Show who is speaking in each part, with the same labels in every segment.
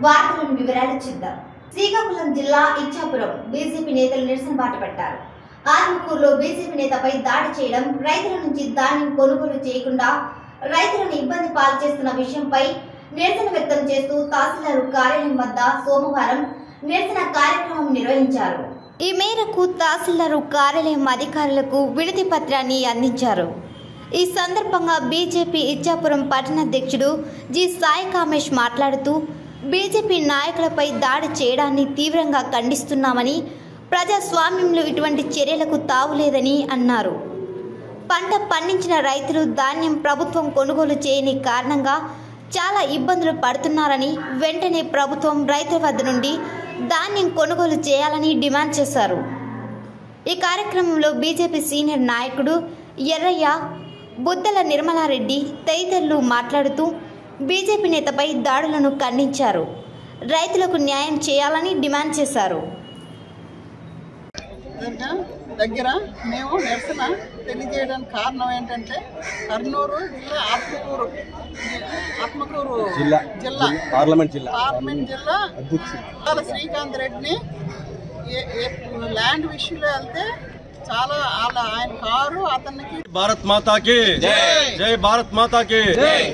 Speaker 1: వార్తలను వివరాలు చూద్దాం శ్రీకాకుళం జిల్లా ఇచ్చాపురం బీజేపీ నేతలు నిరసన బాట పట్టారు ఆత్మకూరులో బీజేపీ నేతపై దాడి చేయడం రైతుల నుంచి ధాన్యం కొనుగోలు చేయకుండా రైతులను ఇబ్బంది పాలు చేస్తున్న విషయంపై నిరసన వ్యక్తం చేస్తూ తహసీల్దారు కార్యాలయం వద్ద సోమవారం నిరసన కార్యక్రమం నిర్వహించారు ఈ మేరకు తహసీల్దారు కార్యాలయం అధికారులకు విడతి పత్రాన్ని అందించారు ఈ సందర్భంగా బీజేపీ ఇచ్చాపురం పట్టణాధ్యక్షుడు జి సాయి కామేష్ మాట్లాడుతూ బీజేపీ నాయకులపై దాడి చేయడాన్ని తీవ్రంగా ఖండిస్తున్నామని ప్రజాస్వామ్యంలో ఇటువంటి చర్యలకు తావులేదని అన్నారు పంట పండించిన రైతులు ధాన్యం ప్రభుత్వం కొనుగోలు చేయని కారణంగా చాలా ఇబ్బందులు పడుతున్నారని వెంటనే ప్రభుత్వం రైతుల వద్ద నుండి ధాన్యం కొనుగోలు చేయాలని డిమాండ్ చేశారు ఈ కార్యక్రమంలో బీజేపీ సీనియర్ నాయకుడు ఎర్రయ్య బుద్దల నిర్మలారెడ్డి తదితరులు మాట్లాడుతూ బీజేపీ నేతపై దాడులను ఖండించారు రైతులకు న్యాయం చేయాలని డిమాండ్ చేశారు
Speaker 2: దగ్గర దగ్గర మేము నిరసన తెలియజేయడానికి కారణం ఏంటంటే కర్నూలు జిల్లా ఆత్మకూరు ఆత్మకూరు
Speaker 3: జిల్లా
Speaker 2: జిల్లా
Speaker 3: పార్లమెంట్ జిల్లా
Speaker 2: పార్లమెంట్ జిల్లా
Speaker 3: అధ్యక్షుడు
Speaker 2: చాలా శ్రీకాంత్ రెడ్డిని ఏ- ఏ- ల్యాండ్ విషయంలో వెళ్తే చాలా వాళ్ళ ఆయన కారు అతనికి
Speaker 3: భారత్ మాతాకి జై భారత్ మాతాకి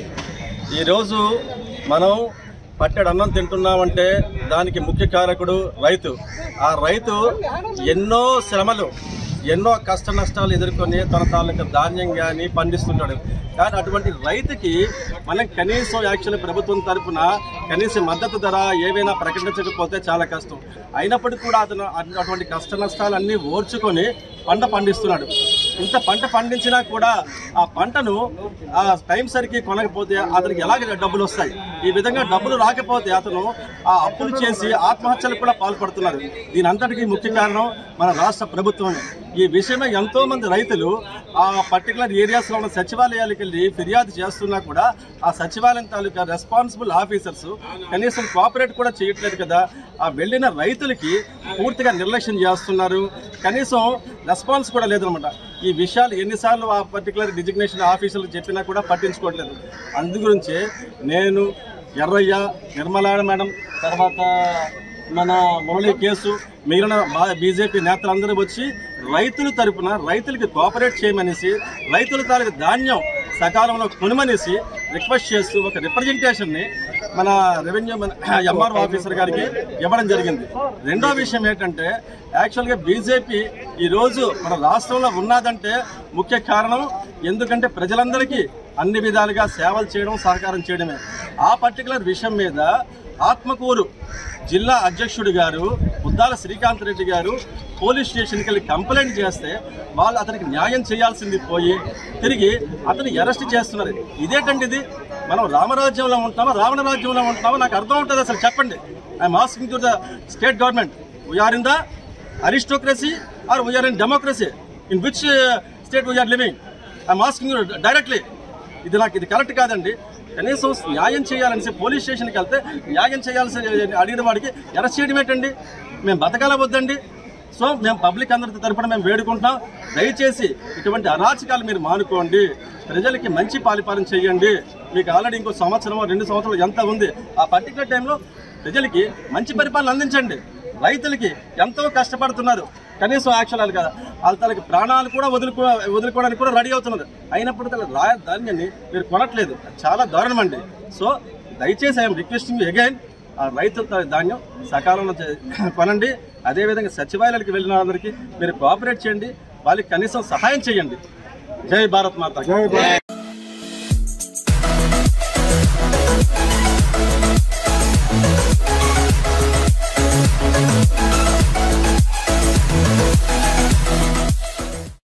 Speaker 3: ఈ రోజు మనం పట్టెడు అన్నం తింటున్నామంటే దానికి ముఖ్య కారకుడు రైతు ఆ రైతు ఎన్నో శ్రమలు ఎన్నో కష్ట నష్టాలు ఎదుర్కొని తన తాలూకు ధాన్యం కానీ పండిస్తుంటాడు కానీ అటువంటి రైతుకి మనం కనీసం యాక్చువల్లీ ప్రభుత్వం తరపున కనీస మద్దతు ధర ఏవైనా ప్రకటించకపోతే చాలా కష్టం అయినప్పటికీ కూడా అతను అటు- అటువంటి కష్ట నష్టాలన్నీ ఓర్చుకొని పంట పండిస్తున్నాడు ఇంత పంట పండించినా కూడా ఆ పంటను ఆ టైం సరికి కొనకపోతే అతనికి ఎలాగ డబ్బులు వస్తాయి ఈ విధంగా డబ్బులు రాకపోతే అతను ఆ అప్పులు చేసి ఆత్మహత్యలకు కూడా పాల్పడుతున్నారు దీని అంతటికీ ముఖ్య కారణం మన రాష్ట్ర ప్రభుత్వం ఈ విషయమై ఎంతో మంది రైతులు ఆ పర్టికులర్ ఏరియాస్లో ఉన్న సచివాలయాలకు వెళ్ళి ఫిర్యాదు చేస్తున్నా కూడా ఆ సచివాలయం తాలూకా రెస్పాన్సిబుల్ ఆఫీసర్స్ కనీసం కోఆపరేట్ కూడా చేయట్లేదు కదా ఆ వెళ్ళిన రైతులకి పూర్తిగా నిర్లక్ష్యం చేస్తున్నారు కనీసం రెస్పాన్స్ కూడా లేదనమాట ఈ విషయాలు ఎన్నిసార్లు ఆ పర్టికులర్ డిజిగ్నేషన్ ఆఫీసులకు చెప్పినా కూడా పట్టించుకోవట్లేదు అందు గురించి నేను ఎర్రయ్య నిర్మలా మేడం తర్వాత మన మురళి కేసు మిగిలిన బీజేపీ నేతలందరూ వచ్చి రైతుల తరపున రైతులకి కోఆపరేట్ చేయమనేసి రైతుల తాలూకు ధాన్యం సకాలంలో కొనుమనేసి రిక్వెస్ట్ చేస్తూ ఒక రిప్రజెంటేషన్ని మన రెవెన్యూ మన ఎంఆర్ఓ ఆఫీసర్ గారికి ఇవ్వడం జరిగింది రెండో విషయం ఏంటంటే యాక్చువల్గా బీజేపీ ఈరోజు మన రాష్ట్రంలో ఉన్నదంటే ముఖ్య కారణం ఎందుకంటే ప్రజలందరికీ అన్ని విధాలుగా సేవలు చేయడం సహకారం చేయడమే ఆ పర్టికులర్ విషయం మీద ఆత్మకూరు జిల్లా అధ్యక్షుడు గారు ముద్దాల శ్రీకాంత్ రెడ్డి గారు పోలీస్ స్టేషన్కి వెళ్ళి కంప్లైంట్ చేస్తే వాళ్ళు అతనికి న్యాయం చేయాల్సింది పోయి తిరిగి అతను అరెస్ట్ చేస్తున్నారు ఇదేంటండి ఇది మనం రామరాజ్యంలో ఉంటామా రావణ రాజ్యంలో ఉంటామా నాకు అర్థం ఉంటుంది అసలు చెప్పండి I'm asking to the state government we are in the aristocracy or we are in democracy in which state we are living I'm asking directly ఇది నాకు ఇది కరెక్ట్ కాదండి కనీసం న్యాయం చేయాలని పోలీస్ స్టేషన్కి వెళ్తే న్యాయం చేయాల్సి అడిగిన వాడికి అరెస్ట్ చేయడం ఏంటండి మేము బతకాల వద్దండి సో మేము పబ్లిక్ అందరి తరపున మేము వేడుకుంటాం దయచేసి ఇటువంటి అరాచకాలు మీరు మానుకోండి ప్రజలకి మంచి పాలిపాలన చేయండి మీకు ఆల్రెడీ ఇంకో సంవత్సరం రెండు సంవత్సరాలు ఎంత ఉంది ఆ పర్టికులర్ టైంలో ప్రజలకి మంచి పరిపాలన అందించండి రైతులకి ఎంతో కష్టపడుతున్నారు కనీసం యాక్చువల్ కదా వాళ్ళ తనకి ప్రాణాలు కూడా వదులుకో వదులుకోవడానికి కూడా రెడీ అవుతున్నారు అయినప్పుడు తన రా ధాన్యాన్ని మీరు కొనట్లేదు చాలా దారుణం అండి సో దయచేసి ఐఎమ్ రిక్వెస్టింగ్ అగైన్ ఆ రైతు త- ధాన్యం సకాలంలో చే- కొనండి అదేవిధంగా సచివాలయాలకు వెళ్ళిన వాళ్ళందరికీ మీరు కోఆపరేట్ చేయండి వాళ్ళకి కనీసం సహాయం చేయండి జై భారత్ మాత